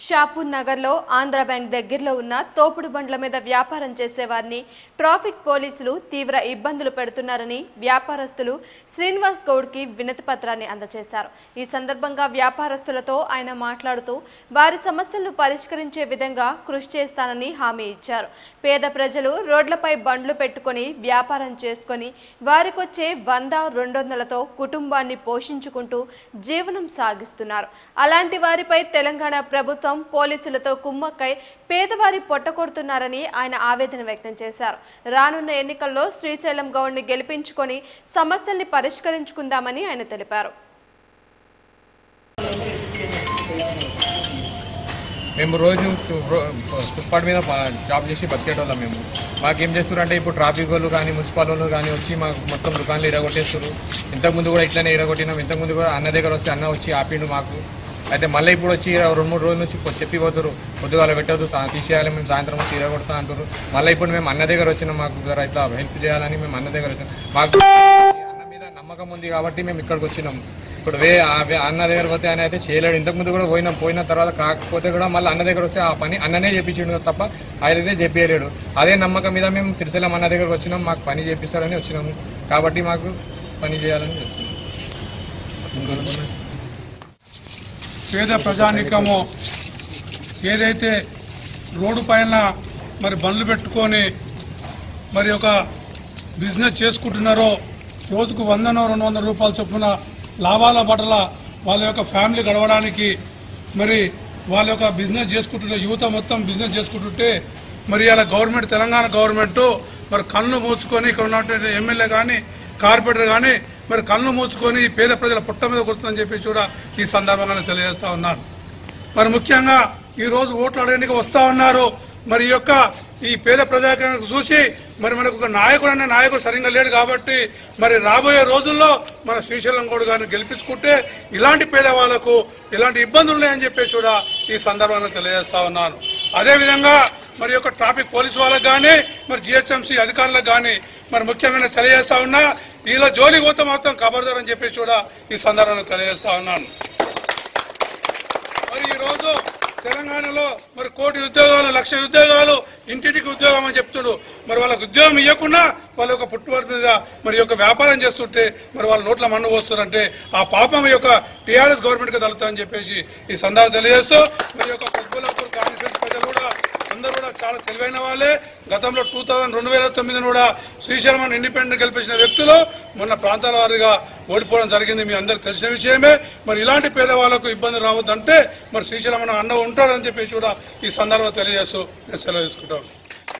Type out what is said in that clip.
షాపూర్ నగర్లో ఆంధ్ర బ్యాంక్ దగ్గరలో ఉన్న తోపుడు బండ్ల మీద వ్యాపారం చేసేవారిని ట్రాఫిక్ పోలీసులు తీవ్ర ఇబ్బందులు పెడుతున్నారని వ్యాపారస్తులు శ్రీనివాస్ గౌడ్కి వినతి పత్రాన్ని అందజేశారు ఈ సందర్భంగా వ్యాపారస్తులతో ఆయన మాట్లాడుతూ వారి సమస్యలను పరిష్కరించే విధంగా కృషి చేస్తానని హామీ ఇచ్చారు పేద ప్రజలు రోడ్లపై బండ్లు పెట్టుకొని వ్యాపారం చేసుకొని వారికొచ్చే వంద రెండు వందలతో కుటుంబాన్ని పోషించుకుంటూ జీవనం సాగిస్తున్నారు అలాంటి వారిపై తెలంగాణ ప్రభుత్వం పోలీసులతో కుమ్మక్కై పేదవారి పొట్టకొడుతున్నారని ఆయన ఆవేదన వ్యక్తం చేశారు రానున్న ఎన్నికల్లో శ్రీశైలం గౌడ్ని గెలిపించుకొని సమస్యల్ని పరిష్కరించుకుందామని ఆయన తెలిపారు మేము రోజు సు- రో- ఫుట్పాత్ మీద ప- జాబ్ చేసి బతికేటోళ్ళం మేము మాకేం చేస్తారు అంటే ఇప్పుడు ట్రాఫిక్ వాళ్ళు కానీ మున్సిపల్ వాళ్ళు కానీ వచ్చి మాకు మొత్తం దుకాణాలు ఇరగొట్టేస్తారు ఇంతకుముందు కూడా ఇట్లనే ఇరగొట్టినాం ఇంతకుముందు కూడా అన్న దగ్గర వస్తే అన్న వచ్చి ఆపిండు మాకు అయితే మళ్ళీ ఇప్పుడు వచ్చి రెండు మూడు రోజుల నుంచి పొ- చెప్పి పోతారు పొద్దుగాల పెట్టదు సా- తీసేయాలి మేము సాయంత్రం వచ్చి ఇరగొడతా అంటారు మళ్ళీ ఇప్పుడు మేము అన్న దగ్గర వచ్చినాం మాకు జర ఇట్లా హెల్ప్ చేయాలని మేము అన్న దగ్గర వచ్చినాం మాకు ఈ అన్న మీద నమ్మకం ఉంది కాబట్టి మేము ఇక్కడికి వచ్చినాం ఇప్పుడు వే ఆ వే- అన్న దగ్గర పోతే ఆయన అయితే చేయలేడు ఇంతకు ముందు కూడా పోయినాం పోయిన తర్వాత కాకపోతే కూడా మళ్ళీ అన్న దగ్గర వస్తే ఆ పని అన్ననే చేపించిండు తప్ప ఆయన అయితే చెప్పలేడు అదే నమ్మకం మీద మేము సిరిసిల్లం అన్న దగ్గరకు వచ్చినాం మాకు పని చేపిస్తారని వచ్చినాము కాబట్టి మాకు పని చేయాలని చెప్తున్నాం పేద ప్రజానికము ఏదైతే రోడ్డు పైన మరి బండ్లు పెట్టుకొని మరి ఒక బిజినెస్ చేసుకుంటున్నారో రోజుకు వందనో రెండు వందల రూపాయల చొప్పున లాభాల పట్ల వాళ్ళ యొక్క ఫ్యామిలీ గడవడానికి మరి వాళ్ళ యొక్క బిజినెస్ చేసుకుంటున్న యువత మొత్తం బిజినెస్ చేసుకుంటుంటే మరి ఇలా గవర్నమెంట్ తెలంగాణ గవర్నమెంట్ మరి కళ్ళు మూసుకొని ఇక్కడ ఉన్నటువంటి ఎమ్మెల్యే కానీ కార్పొరేటర్ కానీ మరి కళ్ళు మూసుకొని ఈ పేద ప్రజల పుట్ట మీద కొడుతుందని చెప్పి కూడా ఈ సందర్భంగా తెలియజేస్తా ఉన్నారు మరి ముఖ్యంగా ఈ రోజు ఓట్లు అడగడానికి వస్తా ఉన్నారు మరి ఈ యొక్క ఈ పేద ప్రజాకానికి చూసి మరి మనకు ఒక నాయకుడు అనే నాయకుడు సరిగ్గా లేడు కాబట్టి మరి రాబోయే రోజుల్లో మన శ్రీశైలం గౌడ్ గారిని గెలిపించుకుంటే ఇలాంటి పేదవాళ్లకు ఇలాంటి ఇబ్బందులు ఉన్నాయని చెప్పేసి కూడా ఈ సందర్భంగా తెలియజేస్తా ఉన్నాను అదేవిధంగా మరి యొక్క ట్రాఫిక్ పోలీసు వాళ్ళకి కానీ మరి జిహెచ్ఎంసీ అధికారులకు కానీ మరి ముఖ్యంగా నేను తెలియజేస్తా ఉన్నా ఇలా జోలి పోతే మాత్రం ఖబర్దార్ అని చెప్పేసి కూడా ఈ సందర్భంగా తెలియజేస్తా ఉన్నాను మరి ఈ రోజు తెలంగాణలో మరి కోటి ఉద్యోగాలు లక్ష ఉద్యోగాలు ఇంటింటికి ఉద్యోగం అని చెప్తుడు మరి వాళ్ళకి ఉద్యోగం ఇవ్వకుండా వాళ్ళ యొక్క పుట్టుబడి మీద మరి యొక్క వ్యాపారం చేస్తుంటే మరి వాళ్ళ నోట్ల మన్ను పోస్తారంటే ఆ పాపం యొక్క టీఆర్ఎస్ గవర్నమెంట్ కి తగులుతుందని చెప్పేసి ఈ సందర్భం తెలియజేస్తూ మరి యొక్క కొద్దులాపూర్ కాన్స్టిట్యూన్స్ ప్రజలు కూడా అందరూ కూడా చాలా తెలివైన వాళ్ళే గతంలో టూ థౌసండ్ రెండు వేల తొమ్మిది కూడా శ్రీశైలం ఇండిపెండెంట్ గెలిపించిన వ్యక్తులు మొన్న ప్రాంతాల వారీగా ఓడిపోవడం జరిగింది మీ అందరికి తెలిసిన విషయమే మరి ఇలాంటి పేదవాళ్లకు ఇబ్బంది రావద్దంటే మరి శ్రీశైలం అన్న ఉంటాడని చెప్పేసి కూడా ఈ సందర్భంగా తెలియజేస్తూ నేను సెలవు తీసుకుంటాను